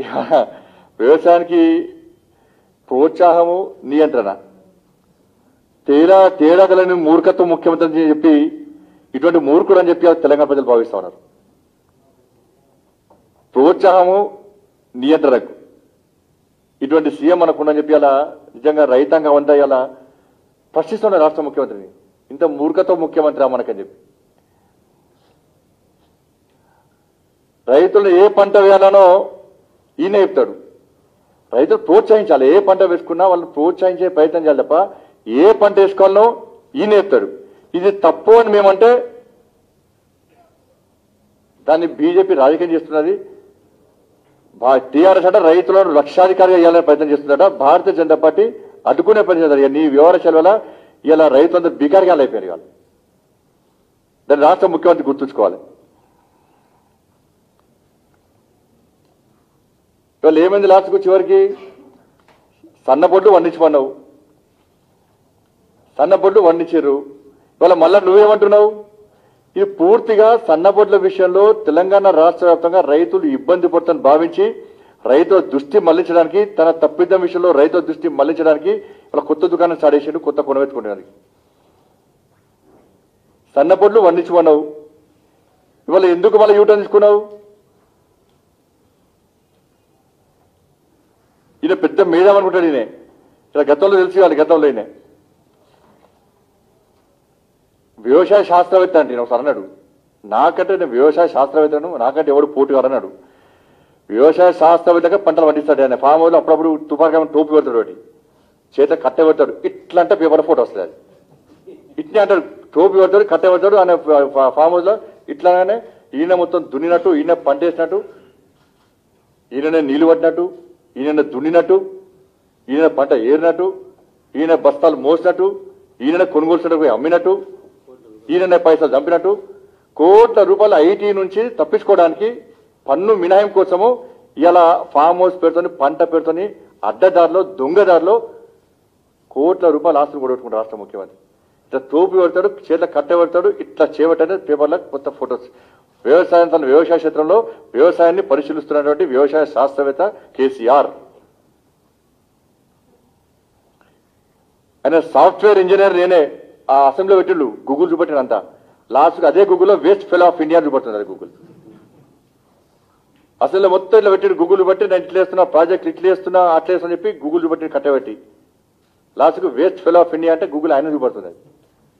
వ్యవసాయానికి ప్రోత్సాహము నియంత్రణ తేడా తేడా గలని మూర్ఖత్వం ముఖ్యమంత్రి అని చెప్పి ఇటువంటి మూర్ఖుడు అని చెప్పి తెలంగాణ ప్రజలు భావిస్తా ఉన్నారు ప్రోత్సాహము నియంత్రణకు ఇటువంటి సీఎం మనకుండని చెప్పి అలా నిజంగా రైతాంగం అంతా ఇలా ప్రశ్నిస్తున్న రాష్ట్ర ముఖ్యమంత్రిని ఇంత మూర్ఖత్వం ముఖ్యమంత్రి మనకని చెప్పి రైతులు ఏ పంట వేయాలనో ఈయన చెప్తాడు రైతులు ప్రోత్సహించాలి ఏ పంట వేసుకున్నా వాళ్ళు ప్రోత్సహించే ప్రయత్నం చేయాలి తప్ప ఏ పంట వేసుకోవాలనో ఈయన చెప్తాడు ఇది తప్పు అని మేమంటే దాన్ని బీజేపీ రాజకీయం చేస్తున్నది టీఆర్ఎస్ అంటే రైతులను లక్షాధికారిగా ఇవ్వాలని ప్రయత్నం చేస్తుందట భారతీయ జనతా పార్టీ అడ్డుకునే పని చేస్తారు ఇక నీ వ్యవహార వల్ల ఇలా రైతులందరూ బికారిగా అయిపోయారు వాళ్ళు దాన్ని రాష్ట్ర ముఖ్యమంత్రి గుర్తుంచుకోవాలి ఇవాళ ఏమైంది లాస్ట్కు చివరికి సన్నబొడ్లు వండించమన్నావు సన్నబొడ్లు వండించారు ఇవాళ మళ్ళా నువ్వేమంటున్నావు ఇది పూర్తిగా సన్నబొడ్ల విషయంలో తెలంగాణ రాష్ట్ర వ్యాప్తంగా రైతులు ఇబ్బంది పడుతుందని భావించి రైతుల దృష్టి మళ్లించడానికి తన తప్పిదం విషయంలో రైతుల దృష్టి మళ్లించడానికి ఇవాళ కొత్త దుకాణం స్టార్ట్ చేసిండు కొత్త కొనవెత్తుకోవడానికి సన్నబొడ్లు వండించమన్నావు ఇవాళ ఎందుకు మళ్ళీ యూటర్న్ తీసుకున్నావు ఈయన పెద్ద మేధావి అనుకుంటాడు ఈయన ఇలా గతంలో తెలిసి వాళ్ళు గతంలో ఈయన వ్యవసాయ శాస్త్రవేత్త అంటే ఈయన ఒకసారి అన్నాడు నాకంటే నేను వ్యవసాయ శాస్త్రవేత్తను నాకంటే ఎవడు పోటీ కాదు అన్నాడు వ్యవసాయ శాస్త్రవేత్తగా పంటలు పండిస్తాడు ఆయన ఫామ్ హౌస్లో అప్పుడప్పుడు తుపాకీ టోపీ పెడతాడు వాటి చేత కట్టె పెడతాడు ఇట్లా అంటే పేపర్ ఫోటో వస్తుంది అది ఇట్లా అంటాడు టోపీ పెడతాడు కట్టె పెడతాడు ఆయన ఫా- ఫామ్ హౌస్లో ఇట్లానే ఈయన మొత్తం దున్నినట్టు ఈయన పంటేసినట్టు ఈయననే నీళ్లు పట్టినట్టు ఈయన దున్నినట్టు ఈయన పంట ఏరినట్టు ఈయన బస్తాలు మోసినట్టు ఈయన కొనుగోలు సెంటర్కి పోయి అమ్మినట్టు ఈయన పైసలు చంపినట్టు కోట్ల రూపాయల ఐటీ నుంచి తప్పించుకోవడానికి పన్ను మినహాయింపు కోసము ఇలా ఫామ్ హౌస్ పెడుతోని పంట పెడుతోని అడ్డదారిలో దొంగదారిలో కోట్ల రూపాయల ఆస్తులు కొడగొట్టుకుంటారు రాష్ట్ర ముఖ్యమంత్రి ఇట్లా తోపి పెడతాడు చేతిలో కట్టె పెడతాడు ఇట్లా చేపట్టే పేపర్లో కొత్త ఫొటోస్ వ్యవసాయం తన వ్యవసాయ క్షేత్రంలో వ్యవసాయాన్ని పరిశీలిస్తున్నటువంటి వ్యవసాయ శాస్త్రవేత్త కేసీఆర్ ఆయన సాఫ్ట్వేర్ ఇంజనీర్ నేనే ఆ అసెంబ్లీలో పెట్టిండు గూగుల్ చూపెట్టినంత లాస్ట్కి అదే గూగుల్లో వేస్ట్ ఫెల్ ఆఫ్ ఇండియా చూపెడుతుంది అది గూగుల్ అసలు మొత్తం ఇట్లా పెట్టిండు గూగుల్ బట్టి నేను ఇట్లా వేస్తున్నా ప్రాజెక్ట్ ఇట్లా వేస్తున్నా అట్లా వేస్తున్నా చెప్పి గూగుల్ చూపెట్టి కట్టబెట్టి లాస్ట్కు వేస్ట్ ఫెల్ ఆఫ్ ఇండియా అంటే గూగుల్ ఆయన చూపడుతుంది అది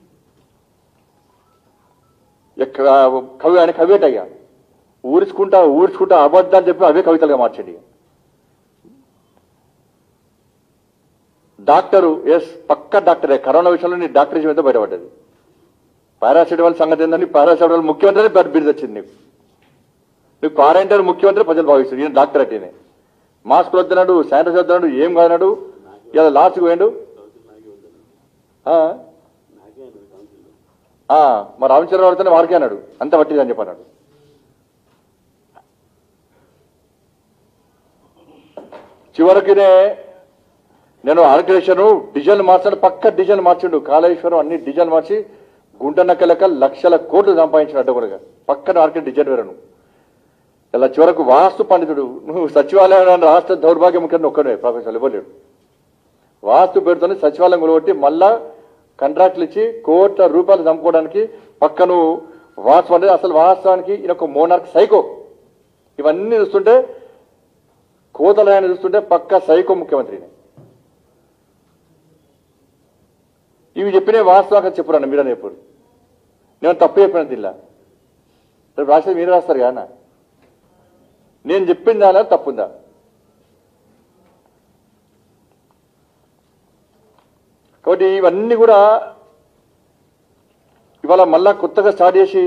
ఎక్క- కవి ఆయన కవిట అయ్యా ఊరించుకుంటా ఊరించుకుంటా అబద్ధాలు చెప్పి అవే కవితలుగా మార్చండి ఇక. డాక్టరు ఎస్ పక్క డాక్టరే కరోనా విషయంలో నీ డాక్టరేజ్ మీద బయటపడ్డది పారాసిటమాల్ సంగతి ఏందని పారాసిటమాల్ ముఖ్యమంత్రి అని బిరుదు వచ్చింది నీకు నువ్వు క్వారంటైన్ ముఖ్యమంత్రి ప్రజలు భావిస్తారు ఈయన డాక్టర్ అట్టేనే మాస్క్ వద్దన్నాడు శానిటైజర్ వద్దన్నాడు ఏం కాదన్నాడు ఇలా లాస్ట్కి పోయాడు ఆ? ఆ, మరి రామచంద్ర వాడితేనే వాడికే అన్నాడు అంత పట్టిది అని చెప్పన్నాడు చివరికినే నేను ఆర్గనైజేషన్ డిజైన్ మార్చాను పక్క డిజైన్ మార్చిండు కాళేశ్వరం అన్ని డిజైన్ మార్చి గుంట నక్క లెక్క లక్షల కోట్లు సంపాదించినట్టు కూడా పక్కన ఆర్కే డిజైన్ వేరను ఇలా చివరకు వాస్తు పండితుడు నువ్వు సచివాలయం రాష్ట్ర దౌర్భాగ్య ముఖ్యంగా ఒక్కడే ప్రొఫెసర్ ఇవ్వలేడు వాస్తు పేరుతోనే సచివాలయం కొలగొట్టి మళ్ళా కాంట్రాక్ట్లు ఇచ్చి కోట్ల రూపాయలు చంపుకోవడానికి పక్కను వాస్తవం అనేది అసలు వాస్తవానికి ఈయన ఒక మోనార్క్ సైకో ఇవన్నీ చూస్తుంటే కోతలైన చూస్తుంటే పక్క సైకో ముఖ్యమంత్రి ఈయన. ఇవి చెప్పిన వాస్తవంగా చెప్పురండి మీరని చెప్పారు నేను తప్పు చెప్పిన దీనిలా రేపు రాసేది మీరు రాస్తారు కదా నేను చెప్పింది దాని తప్పుందా కాబట్టి ఇవన్నీ కూడా ఇవాళ మళ్ళా కొత్తగా స్టార్ట్ చేసి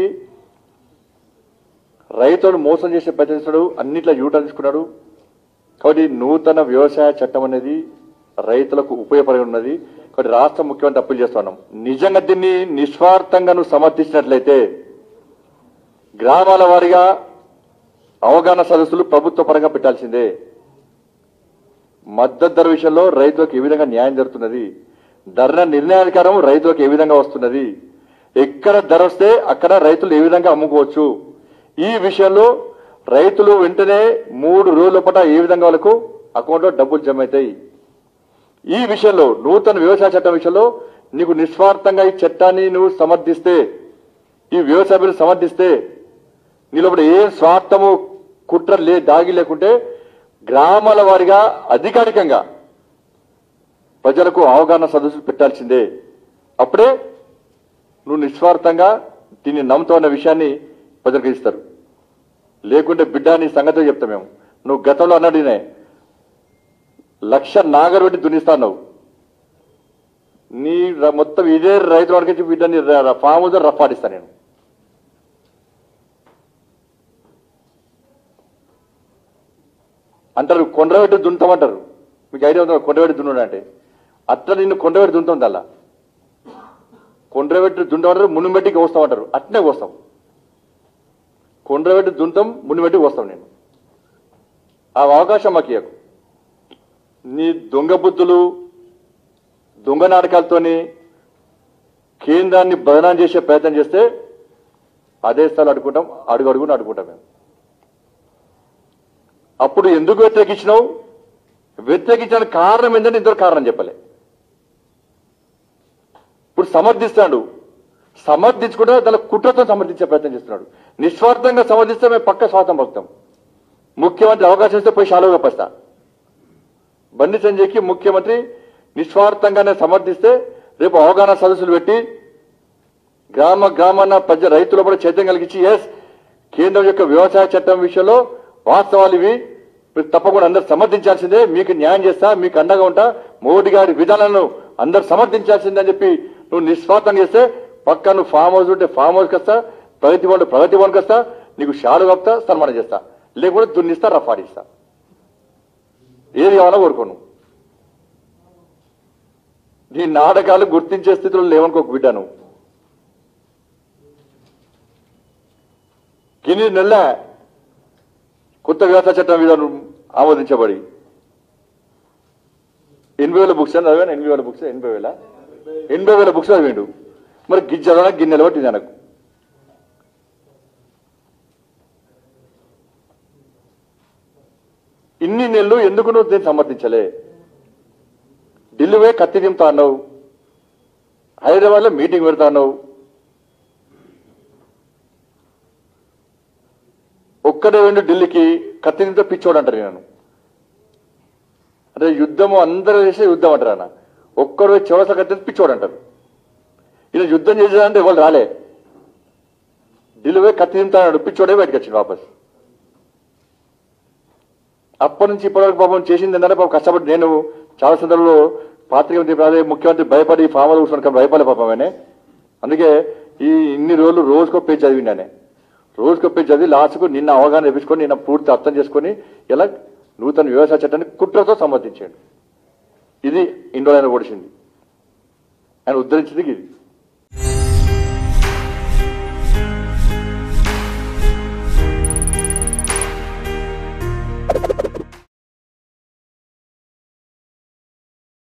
రైతులను మోసం చేసే ప్రయత్నిస్తాడు అన్నిట్లో యూటర్న్ తీసుకున్నాడు కాబట్టి నూతన వ్యవసాయ చట్టం అనేది రైతులకు ఉపయోగపడి ఉన్నది కాబట్టి రాష్ట్ర ముఖ్యమంత్రి అప్పీల్ చేస్తున్నాం నిజంగా దీన్ని నిస్వార్థంగా నువ్వు సమర్థించినట్లయితే గ్రామాల వారీగా అవగాహన సదస్సులు ప్రభుత్వ పరంగా పెట్టాల్సిందే మద్దతు ధర విషయంలో రైతులకు ఏ విధంగా న్యాయం జరుగుతున్నది ధర నిర్ణయాధికారం రైతులకు ఏ విధంగా వస్తున్నది ఎక్కడ ధర వస్తే అక్కడ రైతులు ఏ విధంగా అమ్ముకోవచ్చు ఈ విషయంలో రైతులు వెంటనే మూడు రోజుల పాట ఏ విధంగా వాళ్ళకు అకౌంట్లో డబ్బులు జమ అవుతాయి ఈ విషయంలో నూతన వ్యవసాయ చట్టం విషయంలో నీకు నిస్వార్థంగా ఈ చట్టాన్ని నువ్వు సమర్థిస్తే ఈ వ్యవసాయ బిల్లు సమర్థిస్తే నీ లోపల ఏ స్వార్థము కుట్ర లే దాగి లేకుంటే గ్రామాల వారిగా అధికారికంగా ప్రజలకు అవగాహన సదస్సులు పెట్టాల్సిందే అప్పుడే నువ్వు నిస్వార్థంగా దీన్ని నమ్ముతావు విషయాన్ని ప్రజలకు ఇస్తారు లేకుంటే బిడ్డ నీ సంగతి చెప్తా మేము నువ్వు గతంలో అన్నడినే లక్ష నాగర్ పెట్టి దున్నిస్తాను నీ ర- మొత్తం ఇదే రైతుల వరకు బిడ్డని ఫామ్ హౌస్ రఫాడిస్తా నేను అంటారు కొండబెట్టి దున్నుతామంటారు మీకు ఐడియా ఉందా కొండబెట్టి దున్నుడు అంటే అట్లా నిన్ను కొండబెట్టి దున్నుతుంది అలా కొండబెట్టి దున్నమంటారు మునుబెట్టికి వస్తామంటారు అట్నే వస్తాం కొండబెట్టి దున్నుతాం మునుబెట్టికి వస్తాం నేను ఆ అవకాశం మాకు ఇవ్వకు నీ దొంగ బుద్ధులు దొంగ నాటకాలతోని కేంద్రాన్ని బదనాం చేసే ప్రయత్నం చేస్తే అదే స్థాయిలో అడుకుంటాం అడుగు అడుగుని అడుకుంటాం మేము అప్పుడు ఎందుకు వ్యతిరేకించినావు వ్యతిరేకించడానికి కారణం ఏంటంటే ఇద్దరు కారణం చెప్పలే ఇప్పుడు సమర్థిస్తాడు సమర్థించుకుంటే దాని కుట్రతో సమర్థించే ప్రయత్నం చేస్తున్నాడు నిస్వార్థంగా సమర్థిస్తే మేము పక్క స్వార్థం పలుకుతాం ముఖ్యమంత్రి అవకాశం ఇస్తే పోయి షాలుగా పస్తా బండి సంజయ్కి ముఖ్యమంత్రి నిస్వార్థంగానే సమర్థిస్తే రేపు అవగాహన సదస్సులు పెట్టి గ్రామ గ్రామాన ప్రజ రైతుల కూడా చైతన్యం కలిగించి ఎస్ కేంద్రం యొక్క వ్యవసాయ చట్టం విషయంలో వాస్తవాలు ఇవి మీరు తప్పకుండా అందరు సమర్థించాల్సిందే మీకు న్యాయం చేస్తా మీకు అండగా ఉంటా మోడీ గారి విధానాలను అందరు సమర్థించాల్సిందే అని చెప్పి నువ్వు నిస్వార్థం చేస్తే పక్క నువ్వు ఫామ్ హౌస్ ఉంటే ఫామ్ హౌస్కి వస్తా ప్రగతి భవన్ ప్రగతి భవన్కి వస్తా నీకు షాలు కప్తా సన్మానం చేస్తా లేకపోతే దున్నిస్తా రఫాడిస్తా ఏది కావాలో కోరుకోను నీ నాటకాలు గుర్తించే స్థితిలో లేవనుకోక బిడ్డ నువ్వు కిన్ని నెల కొత్త వ్యవసాయ చట్టం విధానం ఆమోదించబడి ఎనభై వేల బుక్స్ అని చదివాను ఎనభై వేల బుక్స్ ఎనభై వేల ఎనభై వేల బుక్స్ చదివిండు మరి గిజ్జల గిన్నెలు పట్టింది నాకు ఇన్ని నెలలు ఎందుకు నువ్వు దీన్ని సమర్థించలే ఢిల్లీ పోయి కత్తి దింపుతా అన్నావు హైదరాబాద్లో మీటింగ్ పెడతా అన్నావు ఒక్కడే వెండు ఢిల్లీకి కత్తి దింపుతో పిచ్చోడు అంటారు నేను అంటే యుద్ధము అందరూ చేసే యుద్ధం అంటారు అన్న ఒక్కడు చివరస కత్తి పిచ్చోడు అంటారు ఈయన యుద్ధం చేసేదంటే వాళ్ళు రాలే ఢిల్లీ పోయి కత్తి దింపుతాడు పిచ్చోడే బయటకు వచ్చింది వాపస్ అప్పటి నుంచి ఇప్పటివరకు పాపం చేసింది ఏంటంటే పాపం కష్టపడి నేను చాలా సందర్భంలో పాత్రిక అదే ముఖ్యమంత్రి భయపడి ఫామ్ కూర్చొని కానీ భయపడలే పాపం ఆయనే అందుకే ఈ ఇన్ని రోజులు రోజుకో పేజ్ చదివిండానే రోజుకో పేజ్ చదివి లాస్ట్కు నిన్న అవగాహన తెప్పించుకొని నిన్న పూర్తి అర్థం చేసుకొని ఇలా నూతన వ్యవసాయ చట్టాన్ని కుట్రతో సమర్థించాడు ఇది ఇండోలైన ఓడిచింది ఆయన ఉద్ధరించింది ఇది